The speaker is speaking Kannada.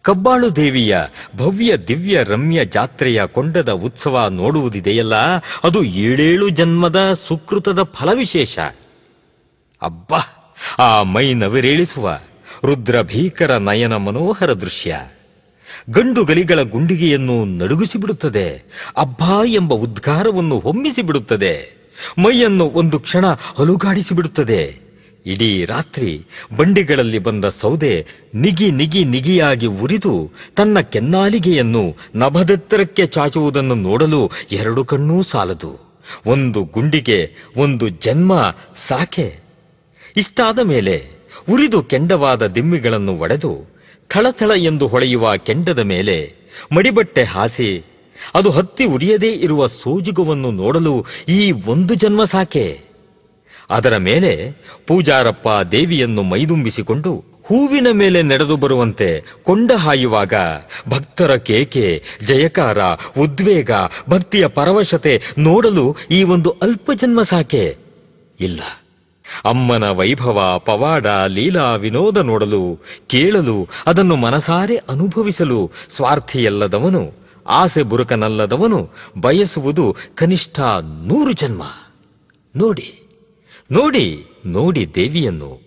ಕಬ್ಬಾಳು ದೇವಿಯ ಭವ್ಯ ದಿವ್ಯ ರಮ್ಯ ಜಾತ್ರೆಯ ಕೊಂಡದ ಉತ್ಸವ ನೋಡುವುದಿದೆಯಲ್ಲ ಅದು ಏಳೇಳು ಜನ್ಮದ ಸುಕೃತದ ಫಲವಿಶೇಷ ಅಬ್ಬ ಆ ಮೈ ನವಿರೇಳಿಸುವ ರುದ್ರ ಭೀಕರ ನಯನ ಮನೋಹರ ದೃಶ್ಯ ಗಂಡು ಗಲಿಗಳ ಗುಂಡಿಗೆಯನ್ನು ನಡುಗಿಸಿಬಿಡುತ್ತದೆ ಅಬ್ಬಾ ಎಂಬ ಉದ್ಗಾರವನ್ನು ಹೊಮ್ಮಿಸಿ ಬಿಡುತ್ತದೆ ಮೈಯನ್ನು ಒಂದು ಕ್ಷಣ ಅಲುಗಾಡಿಸಿಬಿಡುತ್ತದೆ ಇಡೀ ರಾತ್ರಿ ಬಂಡಿಗಳಲ್ಲಿ ಬಂದ ಸೌದೆ ನಿಗಿ ನಿಗಿ ನಿಗಿಯಾಗಿ ಉರಿದು ತನ್ನ ಕೆನ್ನಾಲಿಗೆಯನ್ನು ನಭದೆತ್ತರಕ್ಕೆ ಚಾಚುವುದನ್ನು ನೋಡಲು ಎರಡು ಕಣ್ಣೂ ಸಾಲದು ಒಂದು ಗುಂಡಿಗೆ ಒಂದು ಜನ್ಮ ಸಾಕೆ ಇಷ್ಟಾದ ಮೇಲೆ ಉರಿದು ಕೆಂಡವಾದ ದಿಮ್ಮಿಗಳನ್ನು ಒಡೆದು ಥಳಥಳ ಎಂದು ಹೊಳೆಯುವ ಕೆಂಡದ ಮೇಲೆ ಮಡಿಬಟ್ಟೆ ಹಾಸಿ ಅದು ಹತ್ತಿ ಉರಿಯದೇ ಇರುವ ಸೋಜಿಗವನ್ನು ನೋಡಲು ಈ ಒಂದು ಜನ್ಮ ಸಾಕೆ ಅದರ ಮೇಲೆ ಪೂಜಾರಪ್ಪ ದೇವಿಯನ್ನು ಮೈದುಂಬಿಸಿಕೊಂಡು ಹೂವಿನ ಮೇಲೆ ನಡೆದು ಬರುವಂತೆ ಕೊಂಡ ಹಾಯುವಾಗ ಭಕ್ತರ ಕೇಕೆ ಜಯಕಾರ ಉದ್ವೇಗ ಭಕ್ತಿಯ ಪರವಶತೆ ನೋಡಲು ಈ ಒಂದು ಅಲ್ಪ ಜನ್ಮ ಸಾಕೆ ಇಲ್ಲ ಅಮ್ಮನ ವೈಭವ ಪವಾಡ ಲೀಲಾ ವಿನೋದ ನೋಡಲು ಕೇಳಲು ಅದನ್ನು ಮನಸಾರೆ ಅನುಭವಿಸಲು ಸ್ವಾರ್ಥಿಯಲ್ಲದವನು ಆಸೆ ಬುರುಕನಲ್ಲದವನು ಬಯಸುವುದು ಕನಿಷ್ಠ ನೂರು ಜನ್ಮ ನೋಡಿ ನೋಡಿ ನೋಡಿ ದೇವಿಯನ್ನು